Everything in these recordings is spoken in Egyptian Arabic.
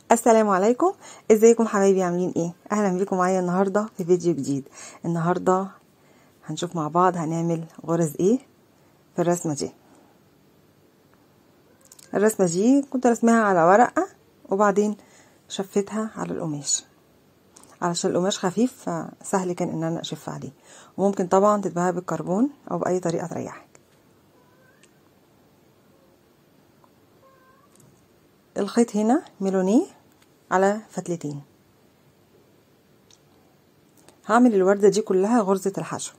السلام عليكم ازيكم حبايبي عاملين ايه اهلا بيكم معايا النهارده في فيديو جديد النهارده هنشوف مع بعض هنعمل غرز ايه في الرسمه دي الرسمه دي كنت رسمها على ورقه وبعدين شفتها على القماش علشان القماش خفيف فسهل كان ان انا اشف عليه وممكن طبعا تتباهى بالكربون او باي طريقه تريحك الخيط هنا ميلونيه على فتلتين هعمل الوردة دي كلها غرزة الحشو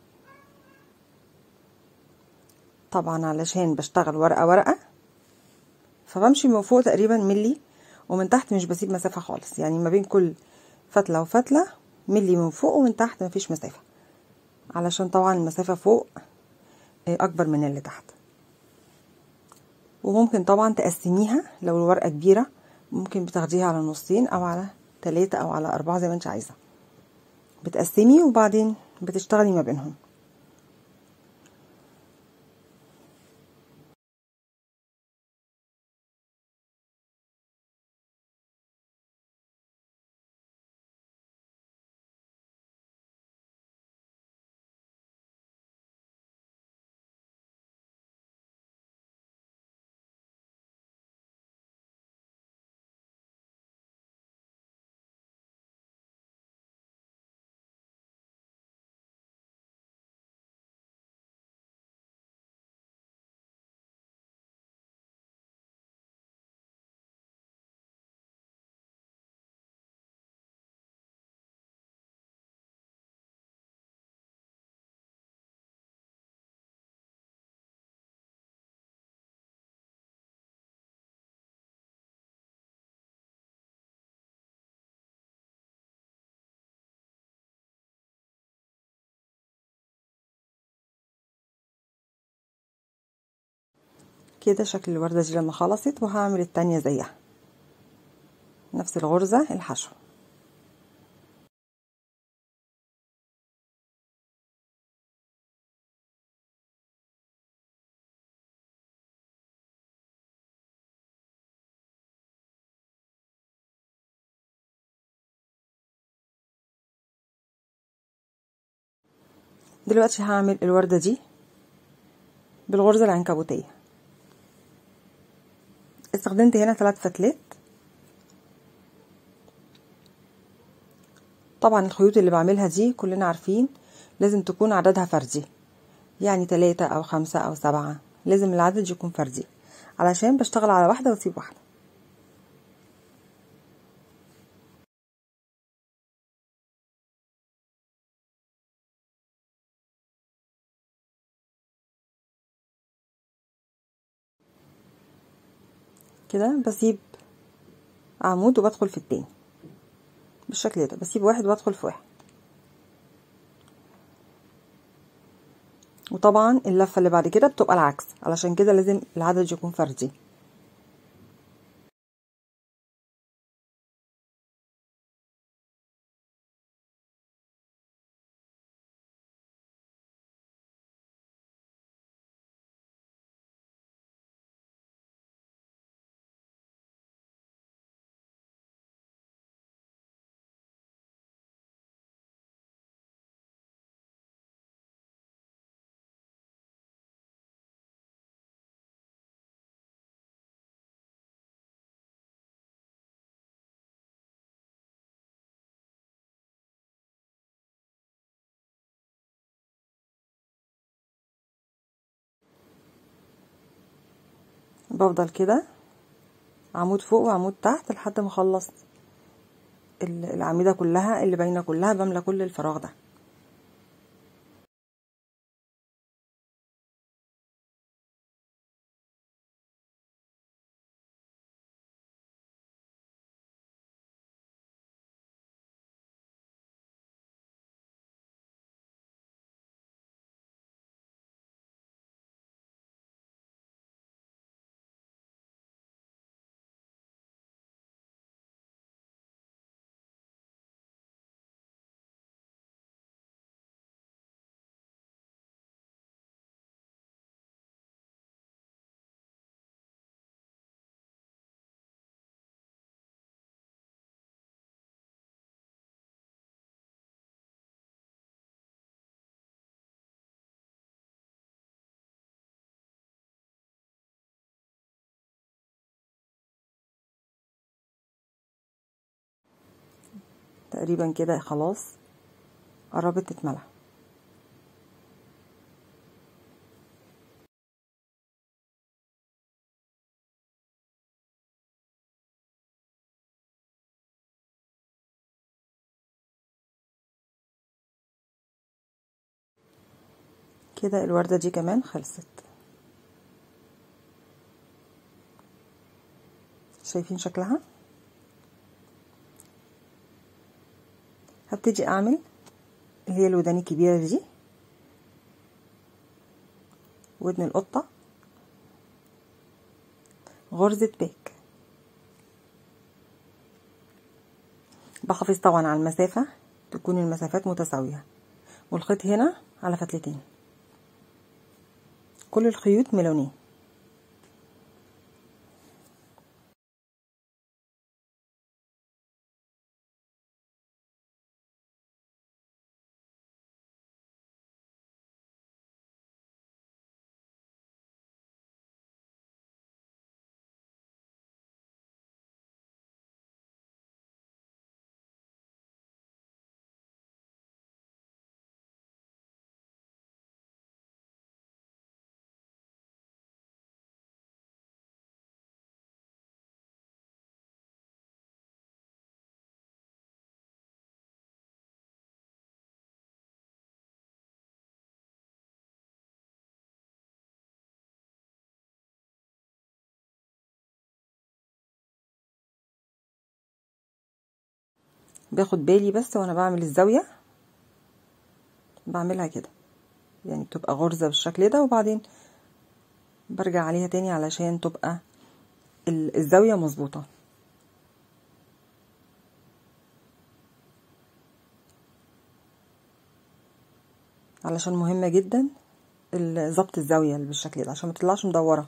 طبعا علشان بشتغل ورقة ورقة فبمشي من فوق تقريبا ملي ومن تحت مش بسيب مسافة خالص يعني ما بين كل فتلة وفتلة ملي من فوق ومن تحت مفيش مسافة علشان طبعا المسافة فوق أكبر من اللي تحت وممكن طبعا تقسميها لو الورقة كبيرة ممكن بتاخديها على نصين او على تلاتة او على اربعة زي ما انت عايزة بتقسمي وبعدين بتشتغلي ما بينهم كده شكل الوردة دي لما خلصت وهعمل التانية زيها نفس الغرزة الحشو دلوقتي هعمل الوردة دي بالغرزة العنكبوتية استخدمت هنا ثلاث فتلات طبعا الخيوط اللي بعملها دي كلنا عارفين لازم تكون عددها فردي يعني تلاتة او خمسة او سبعة لازم العدد يكون فردي علشان بشتغل على واحدة واسيب واحدة كده بسيب عمود وبدخل في التاني بالشكل ده بسيب واحد وادخل في واحد وطبعا اللفه اللي بعد كده بتبقى العكس علشان كده لازم العدد يكون فردي بفضل كده عمود فوق وعمود تحت لحد ما اخلص الأعمدة كلها اللي باينة كلها بملى كل الفراغ ده تقريبا كده خلاص قربت تتملى كده الوردة دي كمان خلصت شايفين شكلها هبتدي اعمل اللي هي الودان الكبيرة دي ودن القطة غرزة باك بحافظ طبعا على المسافة تكون المسافات متساوية والخيط هنا على فتلتين كل الخيوط ملونين باخد بالي بس وانا بعمل الزاوية بعملها كده يعني بتبقى غرزة بالشكل ده وبعدين برجع عليها تاني علشان تبقى الزاوية مظبوطة علشان مهمة جدا ظبط الزاوية اللي بالشكل ده عشان ما تطلعش مدورة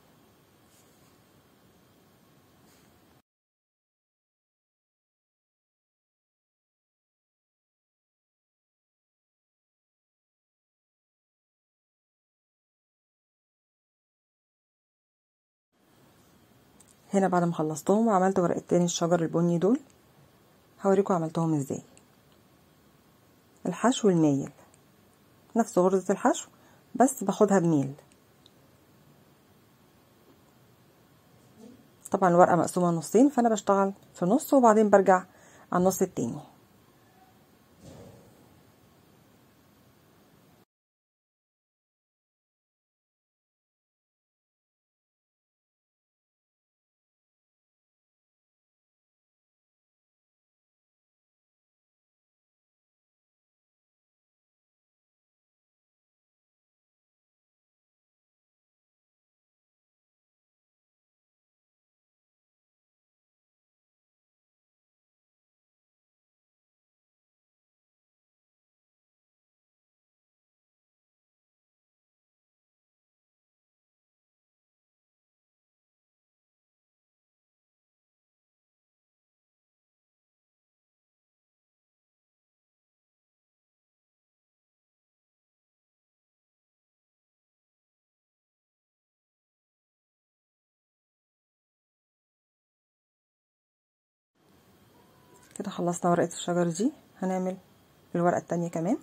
هنا بعد ما خلصتهم وعملت ورقتين الشجر البني دول هوريكم عملتهم ازاي الحشو المايل نفس غرزة الحشو بس باخدها بميل طبعا الورقة مقسومة نصين فانا بشتغل في نص وبعدين برجع على النص التاني كده خلصنا ورقة الشجر دي هنعمل الورقة التانية كمان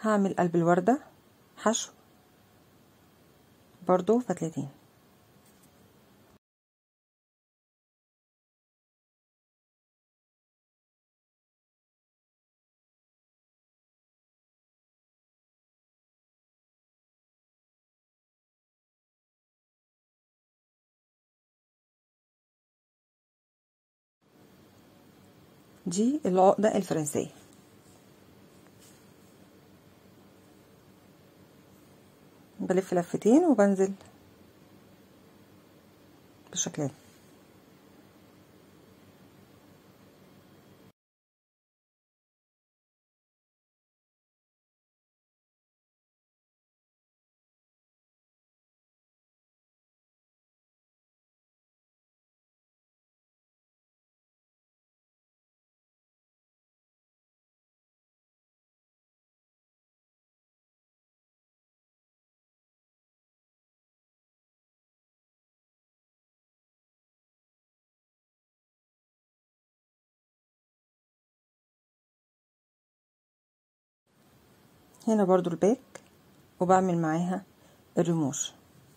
هعمل قلب الوردة حشو برضو فتلتين دي العقدة الفرنسية بلف لفتين وبنزل بالشكل ده هنا برضو الباك وبعمل معاها الرموش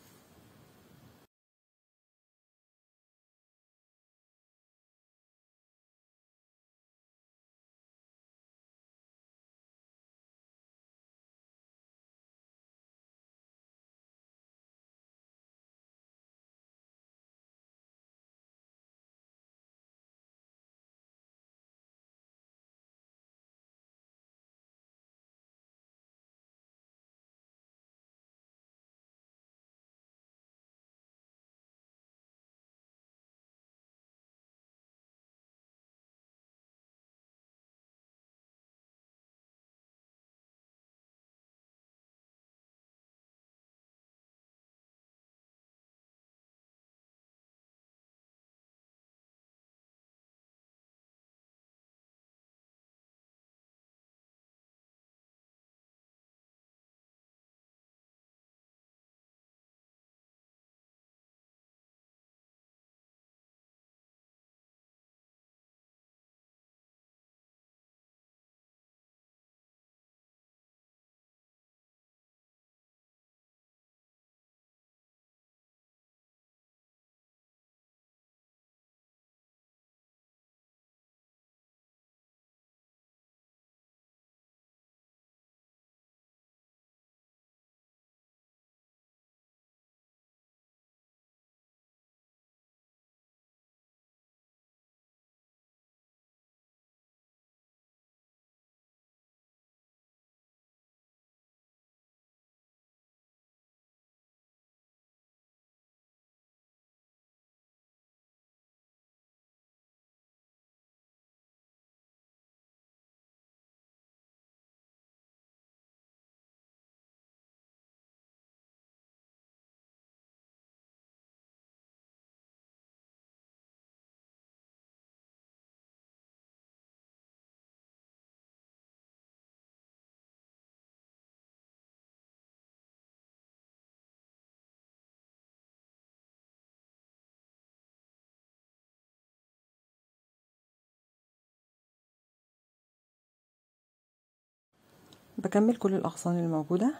بكمل كل الأغصان اللي موجودة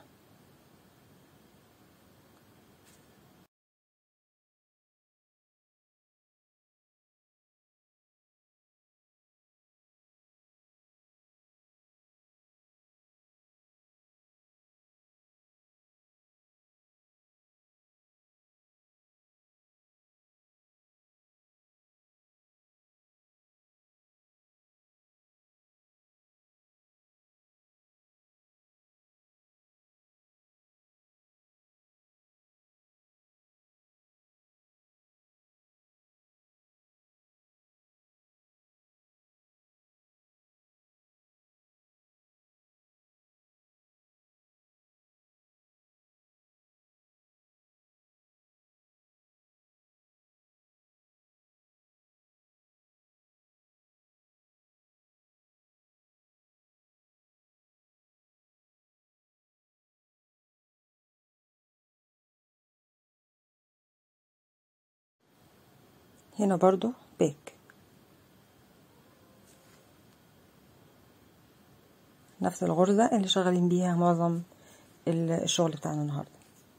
هنا برضو باك نفس الغرزة اللي شغالين بيها معظم الشغل بتاعنا النهارده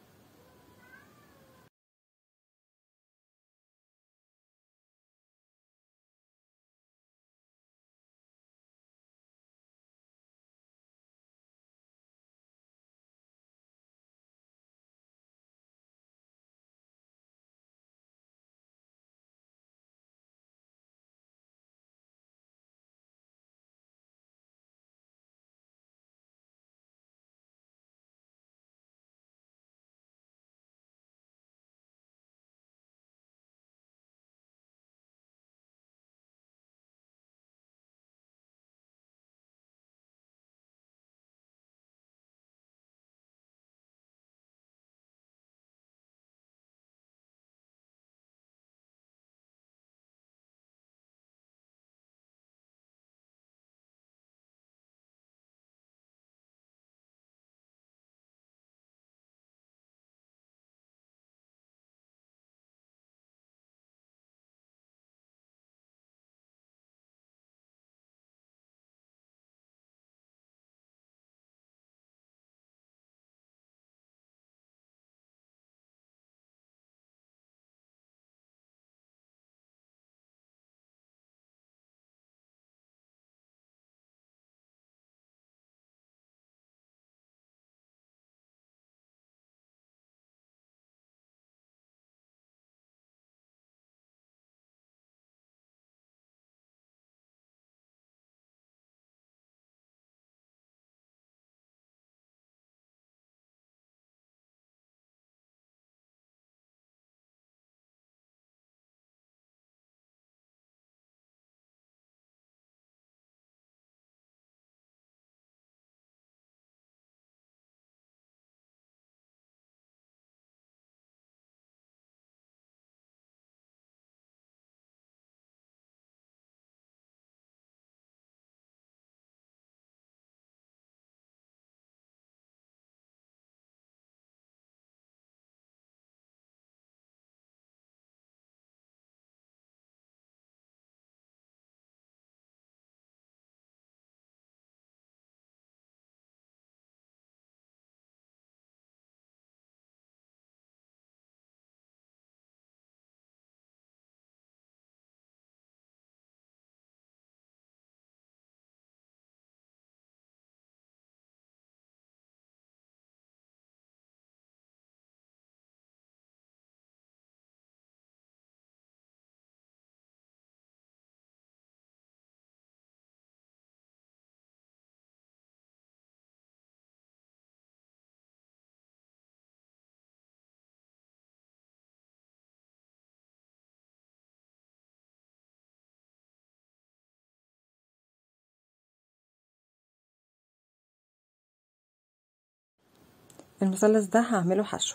المثلث ده هعمله حشو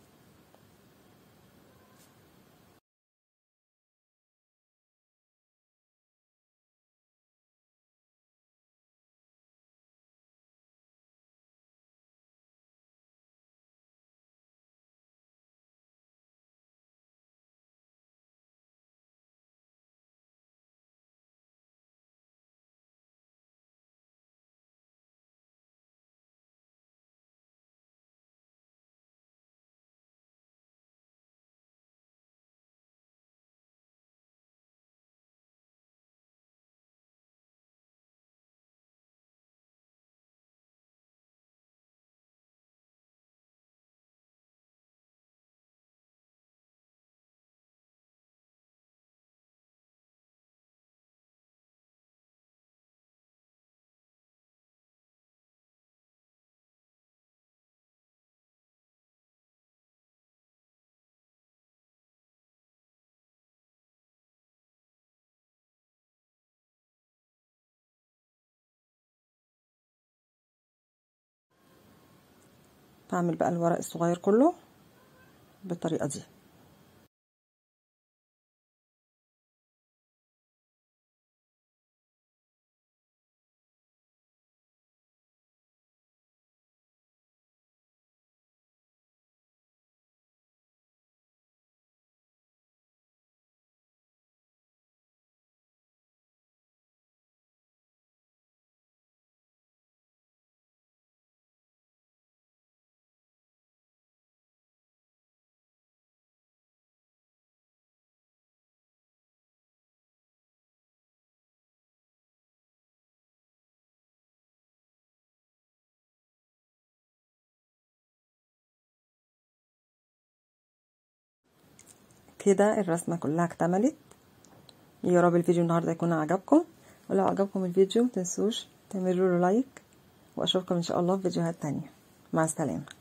بعمل بقى الورق الصغير كله بالطريقة دي كده الرسمة كلها اكتملت يا رب الفيديو النهاردة يكون عجبكم ولو عجبكم الفيديو متنسوش تعملوا له لايك واشوفكم ان شاء الله في فيديوهات تانية مع السلامة